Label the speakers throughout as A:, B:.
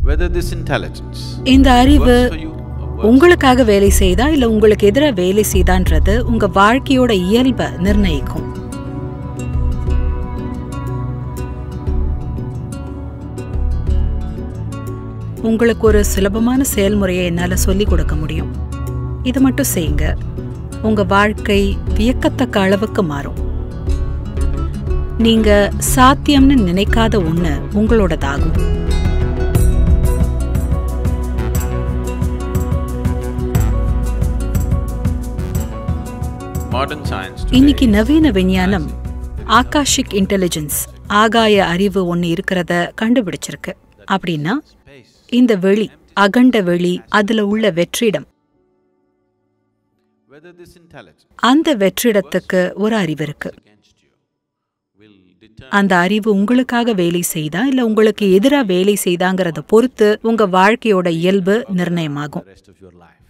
A: whether this intelligence
B: இந்த அறிவு
A: works for you or works
B: உங்களுக்காக வேலை செய்தா இல்ல உங்களுக்கு எதிராக வேலை செய்தான்றது உங்க வாழ்க்கையோட இயல்பை நிர்ணயிக்கும் உங்களுக்கு ஒரு சுலபமான செயல்முறையை என்னால சொல்லிக் கொடுக்க முடியும் இது மட்டும் செய்யுங்க உங்க வாழ்க்கை வியக்கத்தக்க அளவுக்கு மாறும் நீங்க சாத்தியம்னு நினைக்காத ஒண்ணு உங்களோடதாகும்
A: modern science today
B: இன்னைக்கு நவீன விஞ்ஞானம் ஆகாஷிக் இன்டெலிஜென்ஸ் ஆகாய அறிவு ஒன்று இருக்கிறத கண்டுபிடிச்சிருக்கு அப்படின்னா
A: space
B: இந்த வெளி அகண்ட வெளி அதுல உள்ள வெற்றிடம்
A: whether this intelligence
B: அந்த வெற்றிடத்துக்கு ஒரு அறிவு இருக்கு
A: against you will determine
B: அந்த அறிவு உங்களுக்காக வேலை செய்தா இல்ல உங்களுக்கு எதிரா வேலை செய்தாங்கிறத பொறுத்து உங்க வாழ்க்கையோட இயல்பு நிர்ணயமாகும்
A: the rest of your life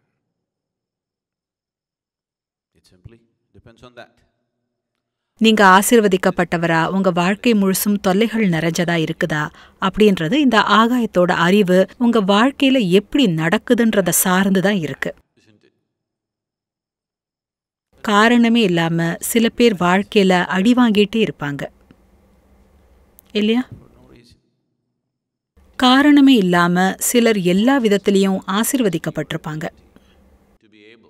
A: it simply depends on that
B: நீங்க ஆசீர்வதிக்கப்பட்டவரா உங்க வாழ்க்கை முழுசும் தொல்லைகள் நிறைஞ்சதா இருக்குதா அப்படின்றது இந்த ஆகாயத்தோட அறிவு உங்க வாழ்க்கையில எப்படி நடக்குதுன்றத சார்ந்து தான் இருக்கு
A: isn't it
B: காரணமே இல்லாம சில பேர் வாழ்க்கையில அடி வாங்கிட்டே இருப்பாங்க இல்லையா
A: for no reason
B: காரணமே இல்லாம சிலர் எல்லா விதத்திலையும் ஆசீர்வதிக்கப்பட்டிருப்பாங்க
A: to be able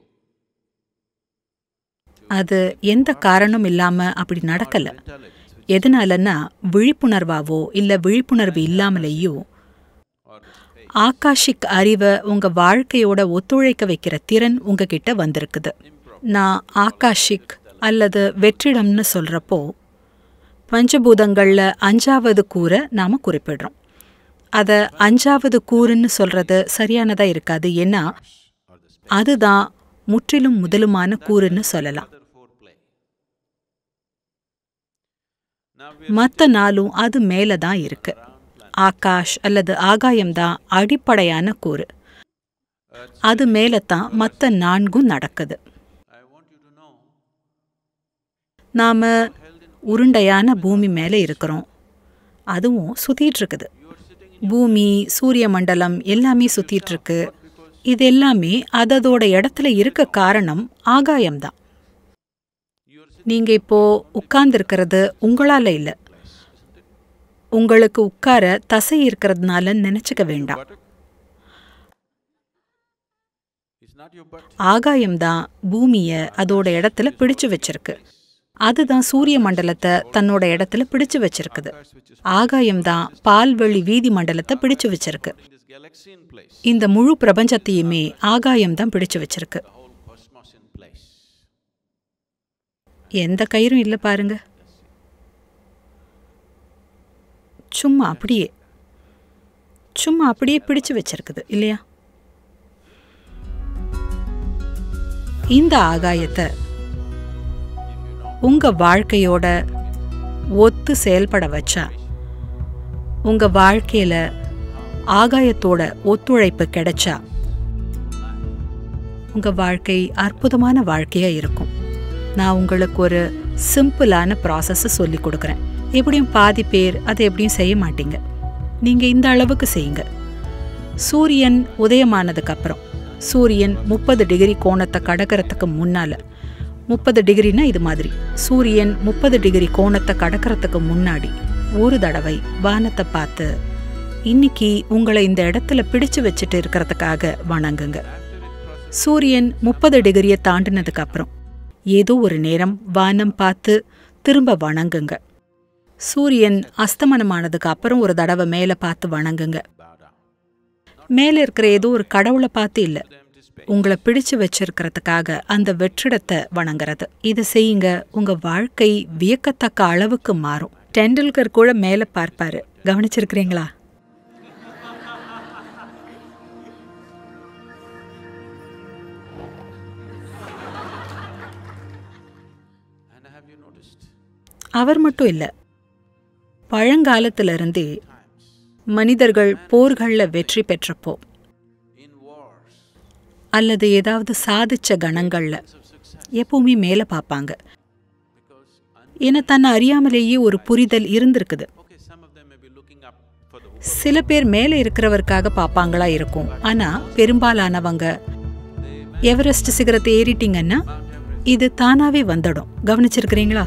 B: அது எந்த காரணம் இல்லாம அப்படி நடக்கல
A: intelligence which
B: எதனாலன்னா விழிப்புணர்வாவோ இல்ல விழிப்புணர்வு இல்லாமலேயோ
A: or the space
B: ஆகாஷிக் அறிவை உங்க வாழ்க்கையோட ஒத்துழைக்க வைக்கிற திறன் உங்ககிட்ட வந்திருக்குது நான் ஆகாஷிக் அல்லது வெற்றிடம்னு சொல்றப்போ பஞ்சபூதங்கள்ல அஞ்சாவது கூரை நாம குறிப்பிடுறோம் அத அஞ்சாவது கூறுன்னு சொல்றது சரியானதா இருக்காது ஏன்னா
A: or the space
B: அதுதான் முற்றிலும் முதலுமான கூறுன்னு சொல்லலாம்
A: other foreplay now we
B: மத்த நாளும் அது மேல தான் இருக்கு ஆகாஷ் அல்லது ஆகாயம்தான் அடிப்படையான கூறு அது மேல தான் மத்த நான்கும் நடக்குது
A: I want you to know
B: நாம உருண்டையான பூமி மேல இருக்கிறோம் அதுவும் சுத்திட்டு இருக்குது பூமி சூரிய மண்டலம் எல்லாமே சுத்திட்டு இருக்கு இது எல்லாமே அததோட இடத்துல இருக்க காரணம் ஆகாயம்தான் நீங்க இப்போ உட்கார்ந்திருக்கிறது உங்களால இல்ல உங்களுக்கு உட்கார தசை இருக்கிறதுனால நினைச்சுக்க வேண்டாம்
A: it's not your butt
B: ஆகாயம்தான் பூமிய அதோட இடத்துல பிடிச்சு வச்சிருக்கு அதுதான் சூரிய மண்டலத்தை தன்னோட இடத்துல பிடிச்சு வச்சிருக்குது ஆகாயம்தான் பால்வெளி வீதி மண்டலத்தை பிடிச்சு வச்சிருக்கு
A: this galaxy in place
B: இந்த முழு பிரபஞ்சத்தையுமே ஆகாயம்தான் பிடிச்சு வச்சிருக்கு
A: the whole cosmos in place
B: எந்த கயிறும் இல்ல பாருங்க சும்மா அப்படியே சும்மா அப்படியே பிடிச்சு வச்சிருக்குது இல்லையா இந்த ஆகாயத்தை உங்க வாழ்க்கையோட ஒத்து செயல்பட வச்சா உங்க வாழ்க்கையில ஆகாயத்தோட ஒத்துழைப்பு கிடைச்சா உங்க வாழ்க்கை அற்புதமான வாழ்க்கையா இருக்கும் நான் உங்களுக்கு ஒரு சிம்பிளான ப்ராசஸை சொல்லி கொடுக்குறேன் எப்படியும் பாதி பேர் அதை எப்படியும் செய்ய மாட்டீங்க நீங்க இந்த அளவுக்கு செய்யுங்க சூரியன் உதயமானதுக்கு அப்புறம் சூரியன் முப்பது டிகிரி கோணத்தை கடக்கறதுக்கு முன்னால முப்பது டிகிரினா இது மாதிரி சூரியன் முப்பது டிகிரி கோணத்தை கடக்கறதுக்கு முன்னாடி ஒரு தடவை வானத்தை பார்த்து இன்னைக்கு உங்களை இந்த இடத்துல பிடிச்சு வச்சுட்டு இருக்கிறதுக்காக வணங்குங்க சூரியன் முப்பது டிகிரியை தாண்டினதுக்கு அப்புறம் ஏதோ ஒரு நேரம் வானம் பார்த்து திரும்ப வணங்குங்க சூரியன் அஸ்தமனமானதுக்கு அப்புறம் ஒரு தடவை மேலே பார்த்து வணங்குங்க
A: bow down
B: மேலே இருக்கிற ஏதோ ஒரு கடவுளை பார்த்து இல்லை உங்களை பிடிச்சு வச்சிருக்கிறதுக்காக அந்த வெற்றிடத்தை வணங்குறது இதை செய்யுங்க உங்க வாழ்க்கை வியக்கத்தக்க அளவுக்கு மாறும் டெண்டுல்கர் கூட மேலே பார்ப்பாரு கவனிச்சிருக்கிறீங்களா
A: and have you noticed
B: அவர் மட்டும் இல்லை பழங்காலத்திலிருந்தே
A: times
B: மனிதர்கள் போர்கள்ல வெற்றி பெற்றப்போ
A: in wars
B: அல்லது ஏதாவது சாதிச்ச கணங்கள்ல
A: of success
B: எப்பவுமே மேலே பார்ப்பாங்க
A: because un-
B: ஏன்னா தன்னை அறியாமலேயே ஒரு புரிதல் இருந்திருக்குது
A: okay some of them may be looking up for the
B: சில பேர் மேலே இருக்கிறவருக்காக பார்ப்பாங்களா இருக்கும் ஆனா பெரும்பாலானவங்க எவரெஸ்ட் சிகரத்தை ஏறிட்டீங்கன்னா இது தானாவே வந்துடும் கவனிச்சிருக்கிறீங்களா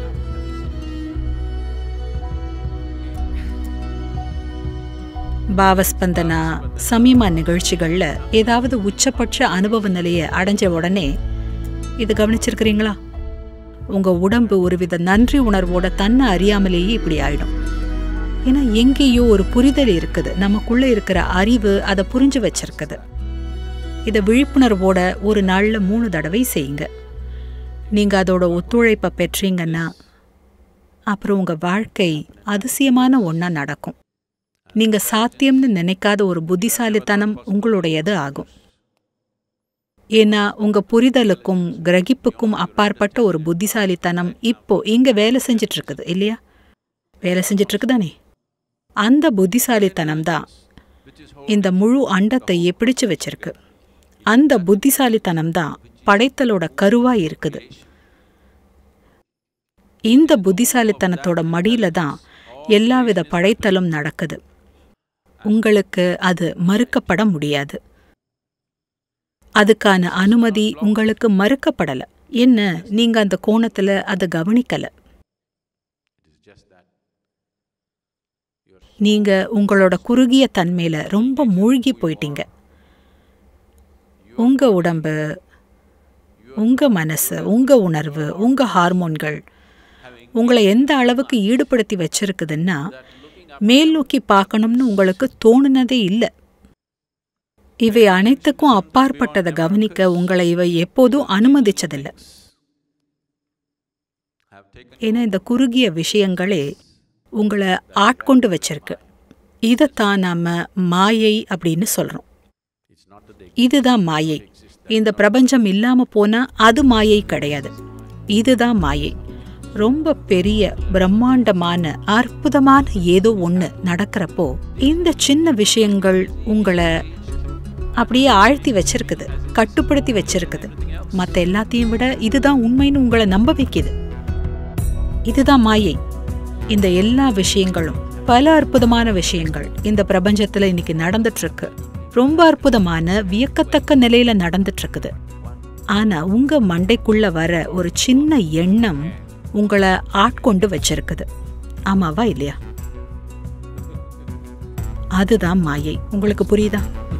B: பாவஸ்பந்தனா சமீமா நிகழ்ச்சிகள்ல ஏதாவது உச்சபட்ச அனுபவ நிலையை அடைஞ்ச உடனே இது கவனிச்சிருக்கிறீங்களா உங்க உடம்பு ஒருவித நன்றி உணர்வோட தன்னை அறியாமலேயே இப்படி ஆயிடும் ஏன்னா எங்கேயோ ஒரு புரிதல் இருக்குது நமக்குள்ள இருக்கிற அறிவு அதை புரிஞ்சு வச்சிருக்குது இதை விழிப்புணர்வோட ஒரு நாள்ல மூணு தடவை செய்யுங்க நீங்க அதோட ஒத்துழைப்பை பெற்றீங்கன்னா அப்புறம் உங்க வாழ்க்கை அதிசயமான ஒண்ணா நடக்கும் நீங்க சாத்தியம்னு நினைக்காத ஒரு புத்திசாலித்தனம் உங்களுடையது ஆகும் ஏன்னா உங்க புரிதலுக்கும் கிரகிப்புக்கும் அப்பாற்பட்ட ஒரு புத்திசாலித்தனம் இப்போ இங்க வேலை செஞ்சிட்டு இருக்குது இல்லையா வேலை செஞ்சிட்டு இருக்குதானே அந்த புத்திசாலித்தனம் தான் இந்த முழு அண்டத்தையே பிடிச்சு வச்சிருக்கு அந்த புத்திசாலித்தனம் தான் படைத்தலோட கருவா இருக்குது இந்த புத்திசாலித்தனத்தோட மடியில தான் எல்லாவித படைத்தலும் நடக்குது உங்களுக்கு அது மறுக்கப்பட முடியாது அதுக்கான அனுமதி உங்களுக்கு மறுக்கப்படல என்ன நீங்க அந்த கோணத்துல அதை கவனிக்கல
A: It is just that. You're
B: நீங்க உங்களோட குறுகிய தன்மையில ரொம்ப மூழ்கி போயிட்டீங்க உங்க உடம்பு உங்க மனசு உங்க உணர்வு உங்க ஹார்மோன்கள் உங்களை எந்த அளவுக்கு ஈடுபடுத்தி வச்சிருக்குதுன்னா மேல் நோக்கி பார்க்கணும்னு உங்களுக்கு தோணுனதே இல்லை இவை அனைத்துக்கும் அப்பாற்பட்டதை கவனிக்க உங்களை இவை எப்போதும் அனுமதிச்சதில்லை
A: have taken
B: ஏன்னா இந்த குறுகிய விஷயங்களே உங்களை ஆட்கொண்டு வச்சிருக்கு இதைத்தான் நாம மாயை அப்படின்னு சொல்றோம்
A: it's not that they
B: இதுதான் மாயை இந்த பிரபஞ்சம் இல்லாம போனா அது மாயை கிடையாது இதுதான் மாயை ரொம்ப பெரிய பிரம்மாண்டமான அற்புதமான ஏதோ ஒண்ணு நடக்கிறப்போ இந்த சின்ன விஷயங்கள் உங்களை அப்படியே ஆழ்த்தி வச்சிருக்குது கட்டுப்படுத்தி வச்சிருக்குது மத்த எல்லாத்தையும் விட இதுதான் உண்மைன்னு உங்களை நம்ப வைக்குது இதுதான் மாயை இந்த எல்லா விஷயங்களும் பல அற்புதமான விஷயங்கள் இந்த பிரபஞ்சத்துல இன்னைக்கு நடந்துட்டு இருக்கு ரொம்ப அற்புதமான வியக்கத்தக்க நிலையில நடந்துட்டு இருக்குது ஆனா உங்க மண்டைக்குள்ள வர ஒரு சின்ன எண்ணம் உங்களை ஆட்கொண்டு வச்சிருக்குது ஆமாவா இல்லையா அதுதான் மாயை உங்களுக்கு புரியுதா